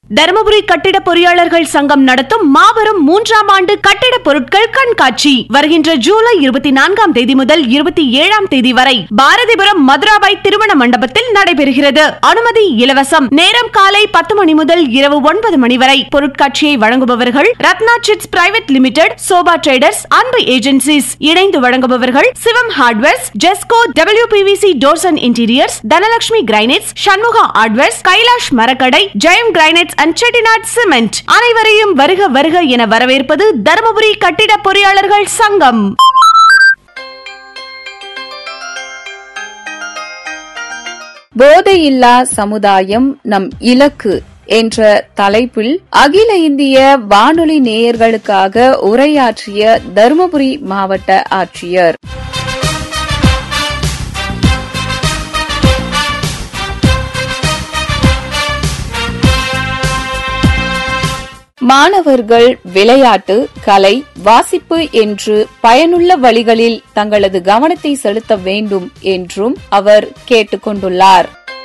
தருமபுரி கட்டிட பொறியாளர்கள் சங்கம் நடத்தும் மாபெரும் மூன்றாம் ஆண்டு கட்டிட பொருட்கள் கண்காட்சி வருகின்ற ஜூலை இருபத்தி நான்காம் தேதி முதல் இருபத்தி ஏழாம் தேதி வரை பாரதிபுரம் மதுராபாய் திருமண மண்டபத்தில் நடைபெறுகிறது அனுமதி இலவசம் நேரம் காலை பத்து மணி முதல் இரவு ஒன்பது மணி வரை பொருட்காட்சியை வழங்குபவர்கள் Ratna chits private limited sofa traders Anbu agencies இணைந்து வழங்குபவர்கள் Sivam hardwares Jesco W P V C doors and interiors Dhanalakshmi granites Shanmuga hardwares Kailash மரக்கடை Jayam granites and Chettinad cement அனைவரையும் வருக வருக என வரவேற்பது தருமபுரி கட்டிட பொறியாளர்கள் சங்கம் போதையில்லா சமுதாயம் நம் இலக்கு என்ற தலைப்பில் அகில இந்திய வானொலி நேயர்களுக்காக உரையாற்றிய தருமபுரி மாவட்ட ஆட்சியர் மாணவர்கள் விளையாட்டு கலை வாசிப்பு என்று பயனுள்ள வழிகளில் தங்களது கவனத்தை செலுத்த வேண்டும் என்றும் அவர் கேட்டுக்கொண்டுள்ளார்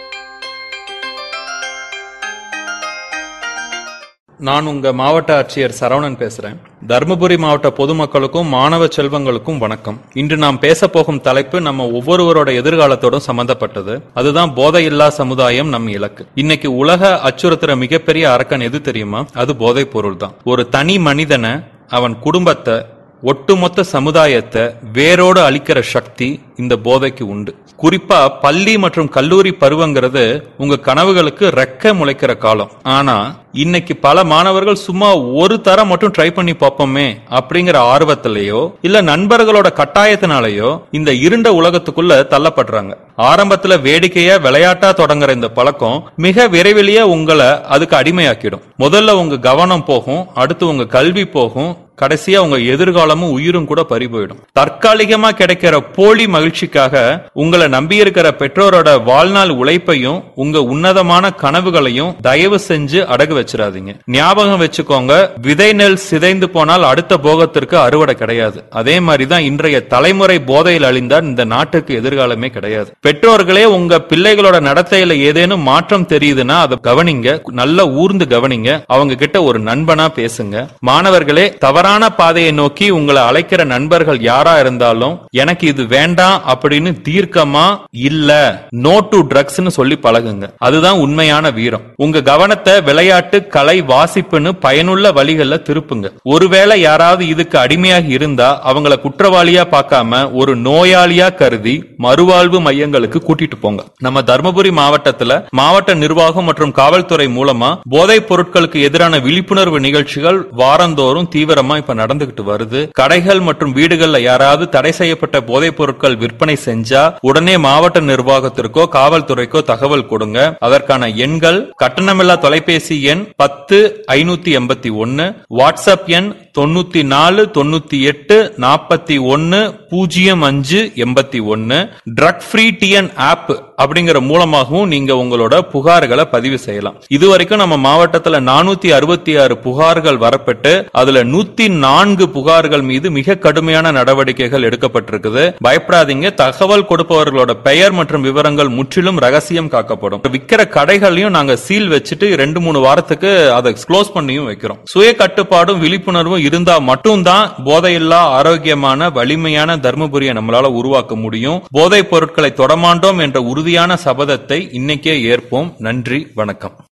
நான் உங்க மாவட்ட ஆட்சியர் சரவணன் பேசுறேன் தருமபுரி மாவட்ட பொதுமக்களுக்கும் மாணவ செல்வங்களுக்கும் வணக்கம் இன்று நாம் பேச போகும் தலைப்பு நம்ம ஒவ்வொருவரோட எதிர்காலத்தோடும் சம்பந்தப்பட்டது அதுதான் போதையில்லா சமுதாயம் நம் இலக்கு இன்னைக்கு உலக அச்சுறுத்துற மிகப்பெரிய அரக்கன் எது தெரியுமா அது போதைப் பொருள் தான் ஒரு தனி மனிதனை அவன் குடும்பத்தை ஒட்டுமொத்த சமுதாயத்தை வேரோடு அழிக்கிற சக்தி இந்த போதைக்கு உண்டு குறிப்பா பள்ளி மற்றும் கல்லூரி பருவங்கிறது உங்க கனவுகளுக்கு ரெக்க முளைக்கிற காலம் ஆனா இன்னைக்கு பல மாணவர்கள் சும்மா ஒரு தரம் மட்டும் ட்ரை பண்ணி பார்ப்போமே அப்படிங்கிற ஆர்வத்திலேயோ இல்ல நண்பர்களோட கட்டாயத்தினாலேயோ இந்த இருண்ட உலகத்துக்குள்ள தள்ளப்படுறாங்க ஆரம்பத்துல வேடிக்கையா விளையாட்டா தொடங்குற இந்த பழக்கம் மிக விரைவிலேயே உங்களை அதுக்கு அடிமையாக்கிடும் முதல்ல உங்க கவனம் போகும் அடுத்து உங்க கல்வி போகும் கடைசியா உங்க எதிர்காலமும் உயிரும் கூட பறி போயிடும் தற்காலிகமா கிடைக்கிற போலி மகிழ்ச்சிக்காக உங்களை நம்பி இருக்கிற பெற்றோரோட வாழ்நாள் உழைப்பையும் உங்க உன்னதமான கனவுகளையும் தயவு செஞ்சு அடகு வச்சிடாதீங்க ஞாபகம் வச்சுக்கோங்க விதை நெல் சிதைந்து போனால் அடுத்த போகத்திற்கு அறுவடை கிடையாது அதே மாதிரிதான் இன்றைய தலைமுறை போதையில் அழிந்தால் இந்த நாட்டுக்கு எதிர்காலமே கிடையாது பெற்றோர்களே உங்க பிள்ளைகளோட நடத்தையில ஏதேனும் மாற்றம் தெரியுதுன்னா அதை கவனிங்க நல்லா ஊர்ந்து கவனிங்க அவங்க கிட்ட ஒரு நண்பனா பேசுங்க மாணவர்களே தவறான பாதையை நோக்கி உங்களை அழைக்கிற நண்பர்கள் யாரா இருந்தாலும் எனக்கு இது வேண்டாம் அப்படின்னு தீர்க்கமா இல்ல நோ டு ட்ரக்ஸ்னு சொல்லி பழகுங்க அதுதான் உண்மையான வீரம் உங்க கவனத்தை விளையாட்டு கலை வாசிப்புன்னு பயனுள்ள வழிகள்ல திருப்புங்க ஒருவேளை யாராவது இதுக்கு அடிமையாகி இருந்தா அவங்கள குற்றவாளியா பார்க்காம ஒரு நோயாளியா கருதி மறுவாழ்வு மையங்களுக்கு கூட்டிட்டு போங்க நம்ம தர்மபுரி மாவட்டத்துல மாவட்ட நிர்வாகம் மற்றும் காவல்துறை மூலமா போதைப் பொருட்களுக்கு எதிரான விழிப்புணர்வு நிகழ்ச்சிகள் வாரந்தோறும் தீவிரமா இப்ப நடந்துகிட்டு வருது கடைகள் மற்றும் வீடுகள்ல யாராவது தடை செய்யப்பட்ட போதைப் பொருட்கள் விற்பனை செஞ்சா உடனே மாவட்ட நிர்வாகத்திற்கோ காவல்துறைக்கோ தகவல் கொடுங்க அதற்கான எண்கள் கட்டணமில்லா தொலைபேசி எண் பத்து ஐநூத்தி எண்பத்தி ஒன்னு வாட்ஸ்அப் எண் தொண்ணூத்தி நாலு தொண்ணூத்தி எட்டு நாற்பத்தி ஒன்னு பூஜ்ஜியம் அஞ்சு எண்பத்தி ஒன்னு ட்ரக் ஃப்ரீ டிஎன் ஆப் அப்படிங்கிற மூலமாகவும் நீங்க உங்களோட புகார்களை பதிவு செய்யலாம் இதுவரைக்கும் நம்ம மாவட்டத்துல நானூத்தி அறுபத்தி ஆறு புகார்கள் வரப்பட்டு அதுல நூத்தி நான்கு புகார்கள் மீது மிக கடுமையான நடவடிக்கைகள் எடுக்கப்பட்டிருக்குது பயப்படாதீங்க தகவல் கொடுப்பவர்களோட பெயர் மற்றும் விவரங்கள் முற்றிலும் ரகசியம் காக்கப்படும் விக்கிற கடைகளையும் நாங்க சீல் வச்சுட்டு ரெண்டு மூணு வாரத்துக்கு அதை க்ளோஸ் பண்ணியும் வைக்கிறோம் சுய கட்டுப்பாடும் விழிப்புணர்வும் இருந்தா மட்டும்தான் போதையில்லா ஆரோக்கியமான வலிமையான தர்மபுரியை நம்மளால உருவாக்க முடியும் போதைப் பொருட்களை தொடமாண்டோம் என்ற உறுதியான சபதத்தை இன்னைக்கே ஏற்போம் நன்றி வணக்கம்